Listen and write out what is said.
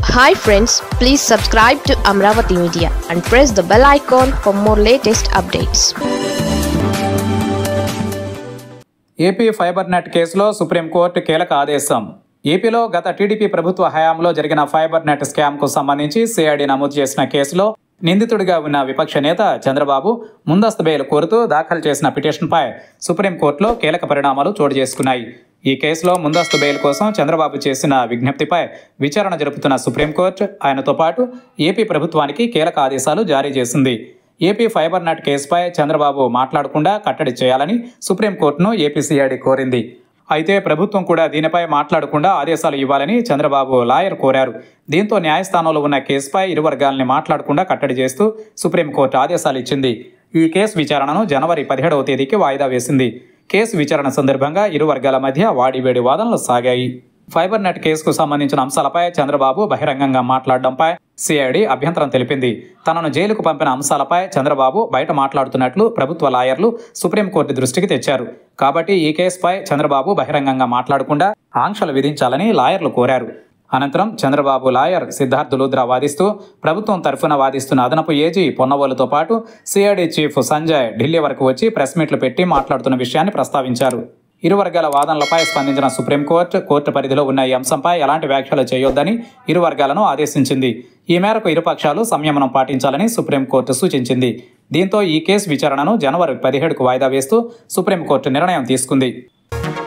hi friends please subscribe to Amaravati media and press the bell icon for more latest updates AP fibre net కేసులో supreme court కీలక ఆదేశం ఏపీలో గత TDP ప్రభుత్వ హయాంలో జరిగిన ఫైబర్ నెట్ స్కామ్కు సంబంధించి సిఐడి నమోదు చేసిన కేసులో నిందితుడిగా ఉన్న విపక్ష నేత చంద్రబాబు ముందస్తు బెయిల్ కోరుతూ దాఖలు చేసిన పిటిషన్పై సుప్రీంకోర్టులో కీలక పరిణామాలు చోటు చేసుకున్నాయి ఈ కేసులో ముందస్తు బెయిల్ కోసం చంద్రబాబు చేసిన విజ్ఞప్తిపై విచారణ జరుపుతున్న సుప్రీంకోర్టు ఆయనతో పాటు ఏపీ ప్రభుత్వానికి కీలక ఆదేశాలు జారీ చేసింది ఏపీ ఫైబర్ నెట్ కేసుపై చంద్రబాబు మాట్లాడకుండా కట్టడి చేయాలని సుప్రీంకోర్టును ఏపీసీఐడి కోరింది అయితే ప్రభుత్వం కూడా దీనిపై మాట్లాడకుండా ఆదేశాలు ఇవ్వాలని చంద్రబాబు లాయర్ కోరారు దీంతో న్యాయస్థానంలో ఉన్న కేసుపై ఇరు వర్గాలని మాట్లాడకుండా కట్టడి చేస్తూ సుప్రీంకోర్టు ఆదేశాలు ఇచ్చింది ఈ కేసు విచారణను జనవరి పదిహేడవ తేదీకి వాయిదా వేసింది కేసు విచారణ సందర్భంగా ఇరు వర్గాల మధ్య వాడివేడి వాదనలు సాగాయి ఫైబర్ నెట్ కేసుకు సంబంధించిన అంశాలపై చంద్రబాబు బహిరంగంగా మాట్లాడడంపై సిఐడి అభ్యంతరం తెలిపింది తనను జైలుకు పంపిన అంశాలపై చంద్రబాబు బయట మాట్లాడుతున్నట్లు ప్రభుత్వ లాయర్లు సుప్రీంకోర్టు దృష్టికి తెచ్చారు కాబట్టి ఈ కేసుపై చంద్రబాబు బహిరంగంగా మాట్లాడకుండా ఆంక్షలు విధించాలని లాయర్లు కోరారు అనంతరం చంద్రబాబు లాయర్ సిద్ధార్థ్ లుద్రా వాదిస్తూ ప్రభుత్వం తరఫున వాదిస్తున్న అదనపు ఏజీ పొన్నవోలుతో పాటు సిఐడి చీఫ్ సంజయ్ ఢిల్లీ వరకు వచ్చి ప్రెస్ మీట్లు పెట్టి మాట్లాడుతున్న విషయాన్ని ప్రస్తావించారు ఇరు వర్గాల వాదనలపై స్పందించిన సుప్రీంకోర్టు కోర్టు పరిధిలో ఉన్న ఈ అంశంపై ఎలాంటి వ్యాఖ్యలు చేయొద్దని ఇరు వర్గాలను ఆదేశించింది ఈ మేరకు ఇరుపక్షాలు సంయమనం పాటించాలని సుప్రీంకోర్టు సూచించింది దీంతో ఈ కేసు విచారణను జనవరి పదిహేడుకు వాయిదా వేస్తూ సుప్రీంకోర్టు నిర్ణయం తీసుకుంది